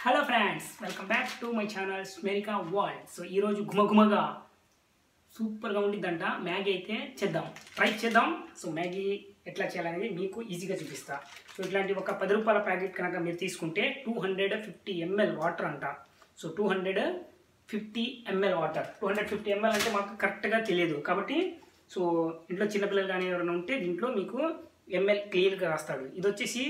hello friends welcome back to my channel స్మెరికా world so ఈరోజు గుమగుమగా సూపర్గా ఉండిద్దంట మ్యాగీ అయితే చేద్దాం ట్రై చేద్దాం సో మ్యాగీ ఎట్లా చేయాలనేది మీకు ఈజీగా చూపిస్తా సో ఇట్లాంటి ఒక పది రూపాయల ప్యాకెట్ కనుక మీరు తీసుకుంటే two hundred fifty ml water అంట so two hundred fifty ml water two hundred fifty ml అంటే మాకు కరెక్ట్గా తెలియదు కాబట్టి సో ఇంట్లో చిన్నపిల్లలు కానీ ఎవరైనా ఉంటే దీంట్లో మీకు ఎంఎల్ క్లియర్గా రాస్తాడు ఇది వచ్చేసి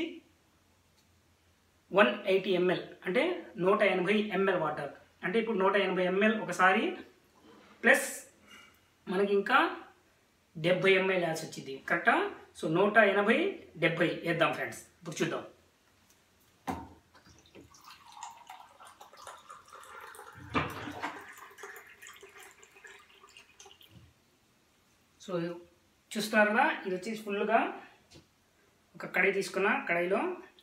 వన్ ఎయిటీ ఎంఎల్ అంటే నూట ఎనభై ఎంఎల్ వాటర్ అంటే ఇప్పుడు నూట ఎనభై ఎంఎల్ ఒకసారి ప్లస్ మనకి ఇంకా డెబ్బై ఎంఎల్ యాడ్స్ వచ్చింది కరెక్టా సో నూట ఎనభై డెబ్బై వేద్దాం ఫ్రెండ్స్ ఇప్పుడు చూద్దాం సో చూస్తున్నారు కదా ఇది వచ్చేసి ఫుల్గా ఒక కడాయి తీసుకున్న కడాయిలో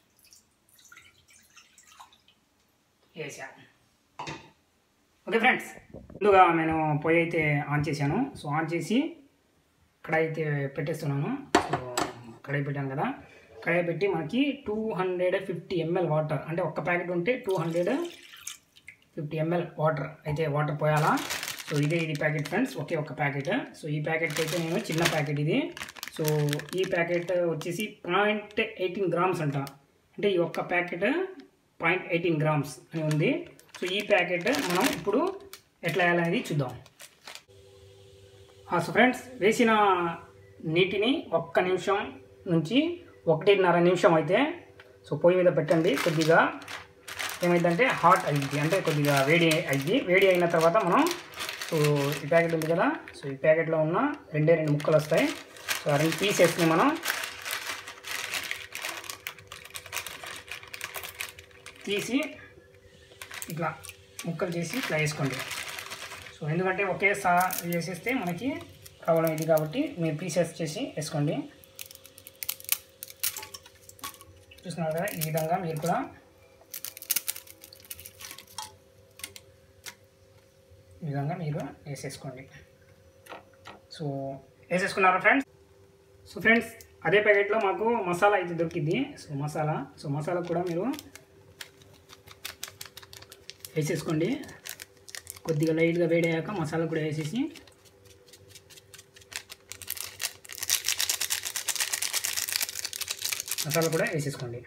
వేసా ఓకే ఫ్రెండ్స్ ముందుగా నేను పొయ్యి అయితే ఆన్ చేశాను సో ఆన్ చేసి కడాయి అయితే పెట్టేస్తున్నాను సో కడాయి పెట్టాను కదా కడాయి పెట్టి మనకి two hundred fifty ml water అంటే ఒక్క ప్యాకెట్ ఉంటే two hundred fifty ml water అయితే వాటర్ పోయాలా సో ఇదే ఇది ప్యాకెట్ ఫ్రెండ్స్ ఒకే ఒక ప్యాకెట్ సో ఈ ప్యాకెట్ అయితే నేను చిన్న ప్యాకెట్ ఇది సో ఈ ప్యాకెట్ వచ్చేసి పాయింట్ ఎయిటీన్ గ్రామ్స్ అంట అంటే ఈ ఒక్క ప్యాకెట్ పాయింట్ ఎయిటీన్ గ్రామ్స్ అని ఉంది సో ఈ ప్యాకెట్ మనం ఇప్పుడు ఎట్లా వేయాలనేది చూద్దాం సో ఫ్రెండ్స్ వేసిన నీటిని ఒక్క నిమిషం నుంచి ఒకటిన్నర నిమిషం అయితే సో పొయ్యి మీద పెట్టండి కొద్దిగా ఏమైందంటే హాట్ అయింది అంటే కొద్దిగా వేడి అయింది వేడి అయిన తర్వాత మనం సో ఈ ప్యాకెట్ ఉంది కదా సో ఈ ప్యాకెట్లో ఉన్న రెండే రెండు ముక్కలు వస్తాయి సో ఆ రెండు పీసెస్ని మనం తీసి ఇట్లా ముక్కలు చేసి ఇట్లా వేసుకోండి సో ఎందుకంటే ఒకేసారి వేసేస్తే మనకి ప్రాబ్లం ఇది కాబట్టి మీరు పీసెస్ చేసి వేసుకోండి చూస్తున్నారు కదా ఈ విధంగా మీరు కూడా ఈ విధంగా మీరు వేసేసుకోండి సో వేసేసుకున్నారా ఫ్రెండ్స్ సో ఫ్రెండ్స్ అదే ప్యాకెట్లో మాకు మసాలా అయితే దొరికింది సో మసాలా సో మసాలా కూడా మీరు వేసేసుకోండి కొద్దిగా లైట్గా వేడయ్యాక మసాలా కూడా వేసేసి మసాలా కూడా వేసేసుకోండి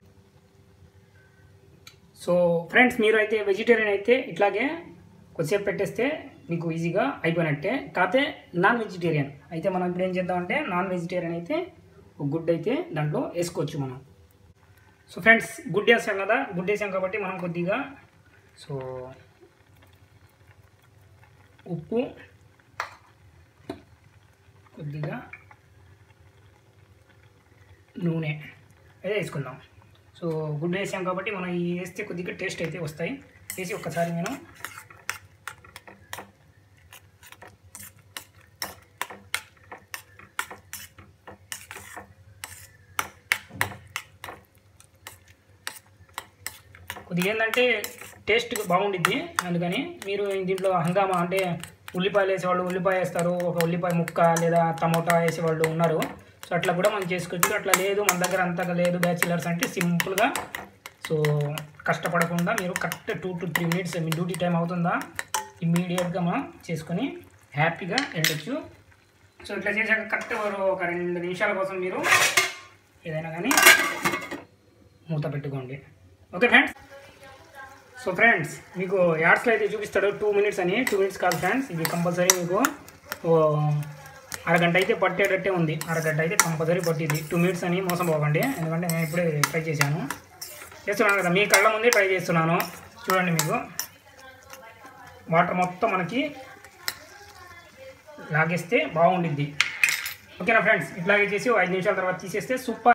సో ఫ్రెండ్స్ మీరు అయితే వెజిటేరియన్ అయితే ఇట్లాగే కొద్దిసేపు పెట్టేస్తే మీకు ఈజీగా అయిపోయినట్టే కాకపోతే నాన్ వెజిటేరియన్ అయితే మనం ఇప్పుడు ఏం చేద్దామంటే నాన్ వెజిటేరియన్ అయితే ఒక గుడ్ అయితే దాంట్లో వేసుకోవచ్చు మనం సో ఫ్రెండ్స్ గుడ్ వేసాం కదా గుడ్ వేసాం కాబట్టి మనం కొద్దిగా సో ఉప్పు కొద్దిగా నూనె అయితే వేసుకుందాం సో గుడ్డు వేసాం కాబట్టి మనం ఈ వేస్తే కొద్దిగా టేస్ట్ అయితే వస్తాయి వేసి ఒక్కసారి నేను కొద్దిగా ఏంటంటే టేస్ట్ బాగుండిద్ది అందుకని మీరు దీంట్లో హంగామా అంటే ఉల్లిపాయలు వేసేవాళ్ళు ఉల్లిపాయ వేస్తారు ఒక ఉల్లిపాయ ముక్క లేదా టమోటా వేసేవాళ్ళు ఉన్నారు సో అట్లా కూడా మనం చేసుకోవచ్చు అట్లా లేదు మన దగ్గర అంతగా లేదు బ్యాచిలర్స్ అంటే సింపుల్గా సో కష్టపడకుండా మీరు correct two to three minutes మీ డ్యూటీ టైం అవుతుందా ఇమ్మీడియట్గా మనం చేసుకొని హ్యాపీగా వెళ్ళొచ్చు సో ఇట్లా చేశాక కరెక్ట్ ఒక రెండు నిమిషాల కోసం మీరు ఏదైనా కానీ మూత పెట్టుకోండి ఓకే ఫ్రెండ్స్ సో ఫ్రెండ్స్ మీకు యాడ్స్లో అయితే చూపిస్తాడు టూ మినిట్స్ అని టూ మినిట్స్ కాదు ఫ్రెండ్స్ ఇది కంపల్సరీ మీకు ఓ అరగంట అయితే పట్టేటట్టే ఉంది అరగంట అయితే కంపల్సరీ పట్టింది టూ మినిట్స్ అని మోసం పోకండి ఎందుకంటే నేను ఇప్పుడే ట్రై చేశాను చేస్తున్నాను కదా మీ కళ్ళ ముందే ట్రై చేస్తున్నాను చూడండి మీకు వాటర్ మొత్తం మనకి లాగేస్తే బాగుండిద్ది ఓకేనా ఫ్రెండ్స్ ఇట్లాగే చేసి ఐదు నిమిషాల తర్వాత తీసేస్తే సూపర్